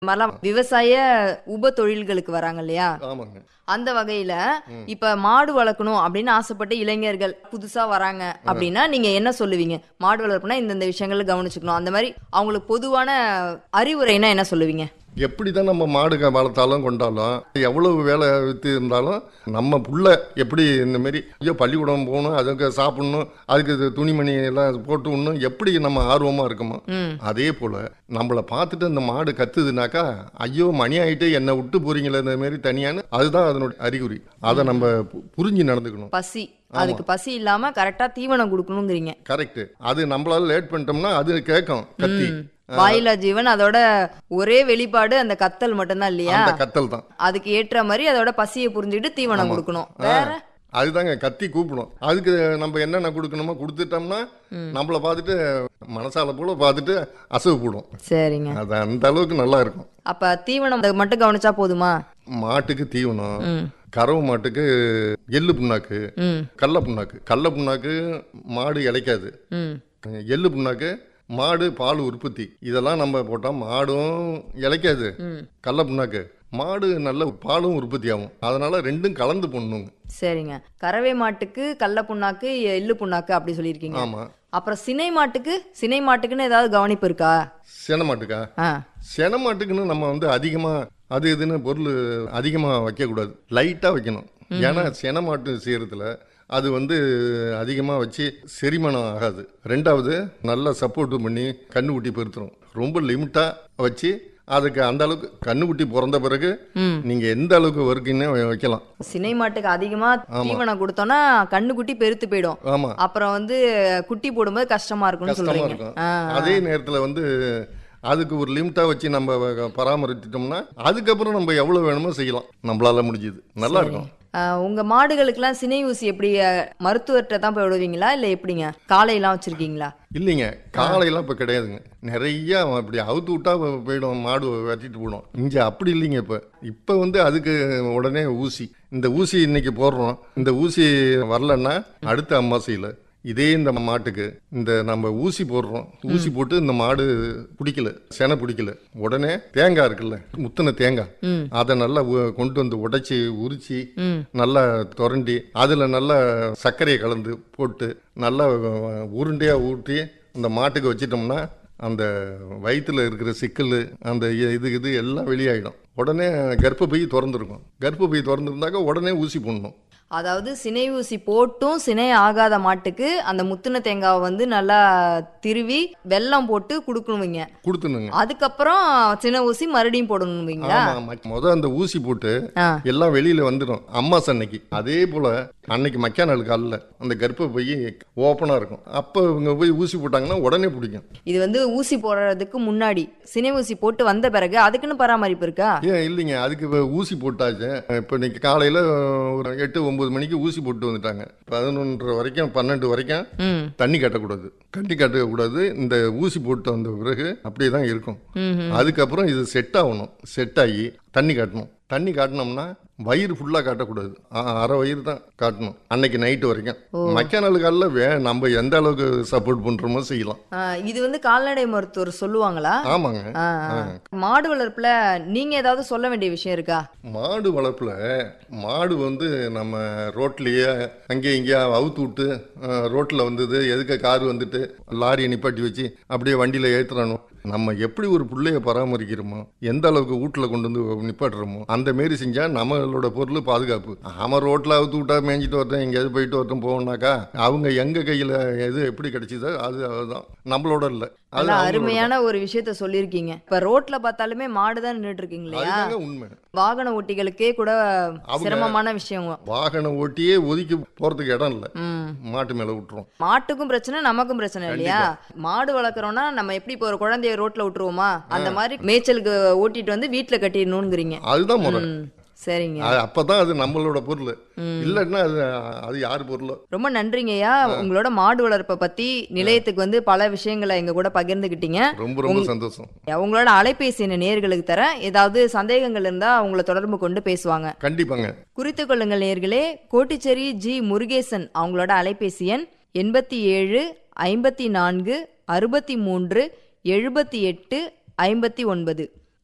மாதிரிலாம் விவசாய உப தொழில்களுக்கு வராங்க இல்லையா ஆமாங்க அந்த வகையில இப்ப மாடு வளர்க்கணும் அப்படின்னு ஆசைப்பட்ட இளைஞர்கள் புதுசா வராங்க அப்படின்னா நீங்க என்ன சொல்லுவீங்க மாடு வளர்ப்புனா இந்தந்த விஷயங்களை கவனிச்சுக்கணும் அந்த மாதிரி அவங்களுக்கு பொதுவான அறிவுரைனா என்ன சொல்லுவீங்க எப்படி தான் நம்ம மாடுக வளர்த்தாலும் கொண்டாலும் எவ்வளவு வேலை வித்து இருந்தாலும் நம்ம புள்ள எப்படி இந்த மாதிரி ஐயோ பள்ளிக்கூடம் போகணும் அதுக்கு சாப்பிடணும் அதுக்கு இது துணிமணி எல்லாம் போட்டு விடணும் எப்படி நம்ம ஆர்வமாக இருக்கோமோ ம் அதே போல் நம்மளை பார்த்துட்டு அந்த மாடு கத்துதுனாக்கா ஐயோ மணி ஆகிட்டு என்னை விட்டு போறீங்களே இந்த மாதிரி தனியான்னு அதுதான் அதனுடைய அறிகுறி அதை நம்ம பு- புரிஞ்சு நடந்துக்கணும் பசி அதுக்கு பசி இல்லாம கரெக்டா தீவனம் கொடுக்கணுங்கிறீங்க கரெக்ட் அது நம்மளால லேட் பண்ணிட்டோம்னா அது கேட்கும் கத்தி வாயிலா ஜீவன் அதோட ஒரே வெளிப்பாடு அந்த கத்தல் மட்டும்தான் இல்லையா அந்த கத்தல் தான் அதுக்கு ஏற்ற மாதிரி அதோட பசியை புரிஞ்சுட்டு தீவனம் கொடுக்கணும் வேற அதுதாங்க கத்தி கூப்பிடும் அதுக்கு நம்ம என்னென்ன கொடுக்கணுமோ கொடுத்துட்டோம்னா நம்மளை பார்த்துட்டு மனசால போல பார்த்துட்டு அசவு போடும் சரிங்க அது அந்த அளவுக்கு நல்லா இருக்கும் அப்ப தீவனம் அதை மட்டும் கவனிச்சா போதுமா மாட்டுக்கு தீவனம் ம் கறவை மாட்டுக்கு எள்ளு புண்ணாக்கு ம் கடல புண்ணாக்கு கடல புண்ணாக்கு மாடு இளைக்காது ம் எள்ளு புண்ணாக்கு மாடு பால் உற்பத்தி இதெல்லாம் நம்ம போட்டால் மாடும் இளைக்காது ம் கடல புண்ணாக்கு மாடு நல்ல பாலும் உற்பத்தி ஆகும் அதனால ரெண்டும் கலந்து பண்ணுங்க சரிங்க கறவை மாட்டுக்கு கடல புண்ணாக்கு எள்ளு புண்ணாக்கு அப்படி சொல்லியிருக்கீங்க ஆமாம் அப்புறம் சினை மாட்டுக்கு சினை மாட்டுக்குன்னு ஏதாவது கவனிப்பு இருக்கா சென மாட்டுக்கா ஆ சென மாட்டுக்குன்னு நம்ம வந்து அதிகமாக அது இதுன்னு பொருள் அதிகமாக வைக்கக்கூடாது லைட்டாக வைக்கணும் ஏன்னா சென மாட்டு செய்கிறதுல அது வந்து அதிகமாக வச்சு செரிமானம் ஆகாது ரெண்டாவது நல்லா சப்போர்ட் பண்ணி கண்ணுக்குட்டி பெருத்துரும் ரொம்ப லிமிட்டாக வச்சு அதுக்கு அந்த அளவுக்கு கண்ணுக்குட்டி பிறந்த பிறகு ம் நீங்கள் எந்த அளவுக்கு வரைக்குன்னே வைக்கலாம் சினை மாட்டுக்கு அதிகமா தீவனம் கொடுத்தோம்னா கண்ணுக்குட்டி பெருத்து போயிடும் ஆமாம் அப்புறம் வந்து குட்டி போடும்போது கஷ்டமா இருக்கும்னு கஷ்டமாக சொல்றீங்க இருக்கும் ஆ, அதே நேரத்தில் வந்து அதுக்கு ஒரு லிமிட்டாக வச்சு நம்ம பராமரிச்சிட்டோம்னா அதுக்கப்புறம் நம்ம எவ்வளோ வேணுமோ செய்யலாம் நம்மளால முடிஞ்சுது நல்லா இருக்கும் ஆ, உங்க மாடுகளுக்கெல்லாம் சினை ஊசி எப்படி அஹ், மருத்துவர்கிட்ட தான் போய் விடுவீங்களா இல்ல எப்படிங்க காலையெல்லாம் வச்சிருக்கீங்களா இல்லைங்க காலையெல்லாம் இப்போ கிடையாதுங்க நிறைய அப்படி அவுத்து விட்டா போயிடும் மாடு வெட்டிட்டு போயிடும் இங்கே அப்படி இல்லைங்க இப்போ இப்போ வந்து அதுக்கு உடனே ஊசி இந்த ஊசி இன்னைக்கு போடுறோம் இந்த ஊசி வரலன்னா அடுத்த அம்மாசையில் இதே இந்த மாட்டுக்கு இந்த நம்ம ஊசி போடுறோம் ஊசி போட்டு இந்த மாடு பிடிக்கல செனை பிடிக்கல உடனே தேங்காய் இருக்குல்ல முத்தின தேங்காய் ம் அதை நல்லா உ- கொண்டு வந்து உடைச்சி உரிச்சு ம் நல்லா துரண்டி அதில் நல்லா சர்க்கரையை கலந்து போட்டு நல்லா அஹ், உருண்டையா ஊற்றி அந்த மாட்டுக்கு வச்சிட்டோம்னா அந்த வயிற்றுல இருக்கிற சிக்கல் அந்த இ- இது இது எல்லாம் வெளியாயிடும் உடனே கர்ப்பப்பை திறந்துருக்கும் கர்ப்பப்பை திறந்துருந்தாக்க உடனே ஊசி போடணும் அதாவது சினை ஊசி போட்டும் சினை ஆகாத மாட்டுக்கு அந்த முத்துன தேங்காவை வந்து நல்லா திருவி வெல்லம் போட்டு கொடுக்கணுவீங்க கொடுத்துணுங்க அதுக்கப்புறம் சினை ஊசி மறுபடியும் போடணுவீங்களா ஆமா முத அந்த ஊசி போட்டு ஆ எல்லாம் வெளியில வந்துடும் அம்மாஸ் அன்னைக்கு அதே போல அன்னைக்கு மக்கா நாள் காலில் அந்த கர்ப்பப்பை ஓப்பனா இருக்கும் அப்போ இவங்க போய் ஊசி போட்டாங்கன்னா உடனே பிடிக்கும் இது வந்து ஊசி போடுறதுக்கு முன்னாடி சினை ஊசி போட்டு வந்த பிறகு அதுக்குன்னு பராமரிப்பு இருக்கா ஏன் இல்லைங்க அதுக்கு இப்ப ஊசி போட்டாச்சு இப்போ இன்னைக்கு காலையில் ஒரு எட்டு ஒம்பது மணிக்கு ஊசி போட்டு வந்துட்டாங்க பதினொன்றரை வரைக்கும் பன்னெண்டு வரைக்கும் ம் தண்ணி கட்டக்கூடாது தண்ணி கட்டக்கூடாது இந்த ஊசி போட்டு வந்த பிறகு அப்படியே தான் இருக்கும் ம் அதுக்கப்புறம் இது செட் ஆகணும் செட் ஆகி தண்ணி காட்டணும் தண்ணி காட்டினோம்னா வயிறு ஃபுல்லாக காட்டக்கூடாது அ- அரை வயிறு தான் காட்டணும் அன்னைக்கு நைட்டு வரைக்கும் மக்கா நாள் காலில் வே நம்ம எந்த அளவுக்கு சப்போர்ட் பண்ணுறோமோ செய்யலாம் ஆ, இது வந்து கால்நடை மருத்துவர் சொல்லுவாங்களா ஆமாங்க ஆ, ஆ. மாடு வளர்ப்புல நீங்க ஏதாவது சொல்ல வேண்டிய விஷயம் இருக்கா மாடு வளர்ப்பில் மாடு வந்து நம்ம ரோட்லேயே அங்கேயும் இங்கேயா அவுத்து விட்டு ரோட்டில் வந்தது எதுக்க கார் வந்துட்டு லாரியை நிப்பாட்டி வச்சு அப்படியே வண்டியில் ஏற்றுறானோ நம்ம எப்படி ஒரு பிள்ளைய பராமரிக்கிறோமோ எந்த அளவுக்கு வீட்டில் கொண்டு வந்து நிப்பாட்டுறோமோ அந்த மாரி செஞ்சால் நம்மளோட பொருள் பாதுகாப்பு ஆமாம் ரோட்டில் அவுத்து விட்டா மேய்ஞ்சிட்டு வரட்டும் எங்கேயாவது போயிட்டு வரட்டும் போகணுனாக்கா அவங்க எங்கள் கையில் எது எப்படி கிடைச்சிதோ அது அதுதான் நம்மளோட இல்லை அது நல்லா அவங்களோட அருமையான ஒரு விஷயத்த சொல்லியிருக்கீங்க இப்ப ரோட்ல பார்த்தாலுமே மாடு தான் நின்றுட்டு இருக்கீங்க இல்லையா அதுதாங்க உண்மை வாகன ஓட்டிகளுக்கே கூட சிரமமான விஷயம் வாகனம் ஓட்டியே ஒதுக்கி போகிறதுக்கு இடம் இல்லை ம் மாட்டு மேலே விட்டுரும் மாட்டுக்கும் பிரச்சனை நமக்கும் பிரச்சனை இல்லையா மாடு வளர்க்குறோம்னா நம்ம எப்படி இப்போ ஒரு குழந்தைய ரோட்ல விட்டுருவோமா அந்த மாதிரி மேய்ச்சலுக்கு ஓட்டிட்டு வந்து வீட்டுல கட்டிடணுங்கிறீங்க அதுதான் முறை ம் சரிங்க அது அப்பதான் அது நம்மளோட பொருள் இல்லைன்னா அது அது யார் பொருளோ ரொம்ப நன்றிங்கய்யா உங்களோட மாடு வளர்ப்பை பத்தி நிலையத்துக்கு வந்து பல விஷயங்களை எங்க கூட பகிர்ந்துக்கிட்டீங்க ரொம்ப ரொம்ப சந்தோஷம் உங்களோட அலைபேசி எண்ணை நேர்களுக்கு தரேன் ஏதாவது சந்தேகங்கள் இருந்தா உங்களை தொடர்பு கொண்டு பேசுவாங்க கண்டிப்பாங்க குறித்து கொள்ளுங்கள் நேர்களே கோட்டிச்சேரி ஜி முருகேசன் அவங்களோட அலைபேசி எண் எண்பத்தி ஏழு ஐம்பத்தி நான்கு அறுபத்தி மூன்று எழுபத்தி எட்டு ஐம்பத்தி ஒன்பது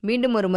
மீண்டும் ஒரு